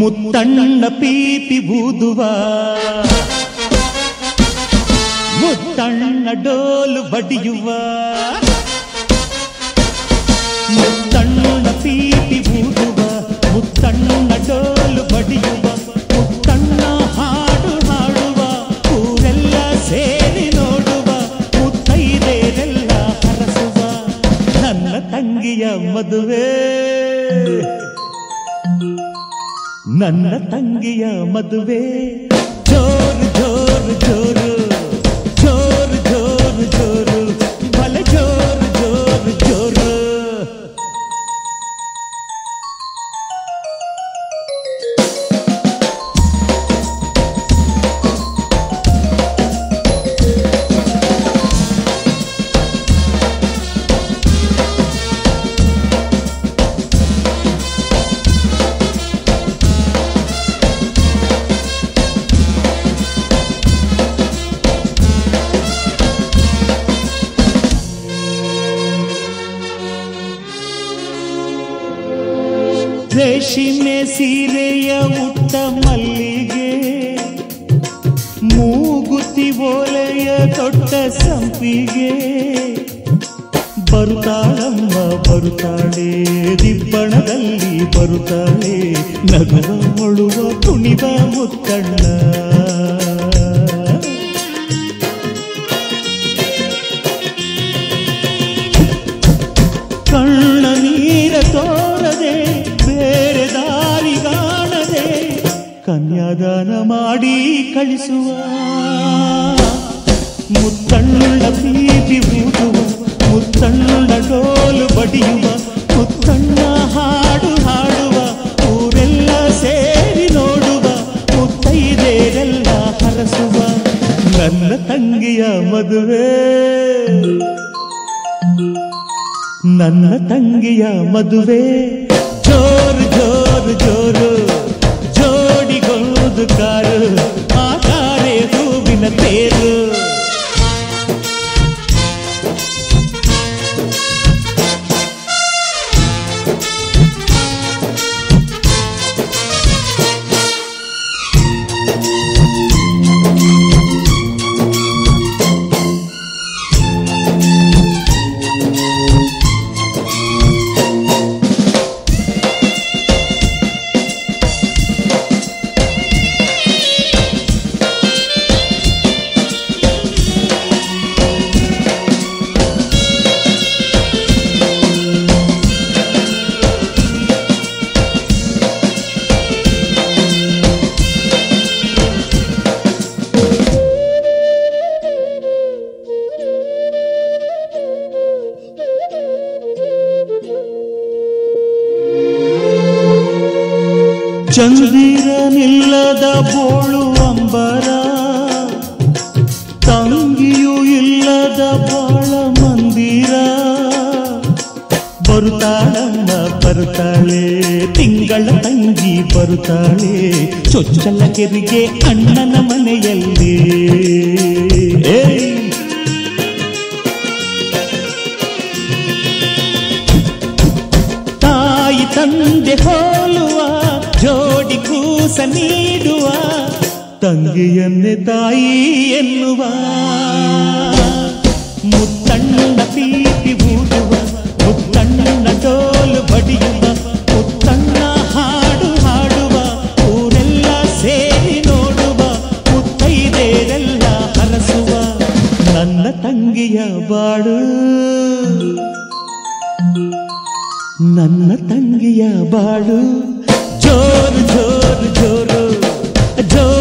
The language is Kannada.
ಮುತ್ತಣ್ಣ ಪೀಪಿ ಬೂದುವ ಮುತ್ತಣ್ಣ ಡೋಲು ಬಡಿಯುವ ಮುತ್ತಣ್ಣ ಪೀಪಿ ಬೂದುವ ಮುತ್ತಣ್ಣ ಡೋಲು ಬಡಿಯುವ ಮುತ್ತಣ್ಣ ಹಾಡು ಹಾಡುವ ಊರೆಲ್ಲ ಸೇರಿ ನೋಡುವ ಮುತ್ತೈದೆರೆಲ್ಲ ಹರಸುವ ನನ್ನ ತಂಗಿಯ ಮದುವೆ ನನ್ನ ತಂಗಿಯ ಮದುವೆ ಜೋರು ಜೋರು ಜೋರು ಜೋರು ಜೋರು ಜೋರು ಬಲ ಜೋರು ಜೋರು ಜೋರು ರೇಷ್ಮೆ ಸೀರೆಯ ಉಟ್ಟ ಮಲ್ಲಿಗೆ ಮೂಗುತಿ ಓಲೆಯ ದೊಡ್ಡ ಸಂಪಿಗೆ ಬರುತ್ತಾಳಮ್ಮ ಬರುತ್ತಾಳೆ ದಿಬ್ಬಣದಲ್ಲಿ ಬರುತ್ತಾಳೆ ನಗುವ ಮೊಳುವ ಕುಣಿವ ಮುತ್ತಣ್ಣ ಕಣ್ಣ ನೀರ ತೋರದೆ ಬೇರೆ ದಾರಿ ಕಾಣದೆ ಕನ್ಯಾದಾನ ಮಾಡಿ ಕಳಿಸುವ ಮುತ್ತಣ್ಣ ಪ್ರೀತಿ ಬೂದುವ ಮುತ್ತಣ್ಣ ಡೋಲು ಬಡಿಯುವ ಮುತ್ತಣ್ಣ ಹಾಡು ಹಾಡುವ ಊರೆಲ್ಲ ಸೇರಿ ನೋಡುವ ಮುತ್ತೈದೆರೆಲ್ಲ ಹರಸುವ ನನ್ನ ತಂಗಿಯ ಮದುವೆ ನನ್ನ ತಂಗಿಯ ಮದುವೆ ಜೋರು ಜೋರು ಜೋರು ಜೋಡಿಗೋದು ಕಾರು ಆ ಕಾರೆ ಹೂವಿನ ತೇರು ಚಂದಿರ ನಿಲ್ಲದ ಬೋಳು ಅಂಬರ ತಂಗಿಯೂ ಇಲ್ಲದ ಬಾಳ ಮಂದಿರ ಬರುತ್ತಾಳಮ್ಮ ಬರುತ್ತಾಳೆ ತಿಂಗಳ ತಂಗಿ ಬರುತ್ತಾಳೆ ಚೊಚ್ಚಲ ಕೆರಿಗೆ ಅಣ್ಣನ ಮನೆಯಲ್ಲಿ ಏಯ್! ತಾಯಿ ತಂದೆ ಹೋಲುವ ಜೋಡಿ ಕೂಸ ನೀಡುವ ತಂಗಿಯನ್ನೇ ತಾಯಿ ಎನ್ನುವ ಮುತ್ತಣ್ಣ ಪ್ರೀತಿ ಬೂಡುವ ಮುತ್ತಣ್ಣ ಡೋಲು ಬಡಿಯುವ ಮುತ್ತಣ್ಣ ಹಾಡು ಹಾಡುವ ಊರೆಲ್ಲ ಸೇರಿ ನೋಡುವ ಮುತ್ತೈದೆರೆಲ್ಲ ಹರಸುವ ನನ್ನ ತಂಗಿಯ ಬಾಳು ನನ್ನ ತಂಗಿಯ ಬಾಳು ಜೋರು ಜೋರು ಜೋರು ಜೋರು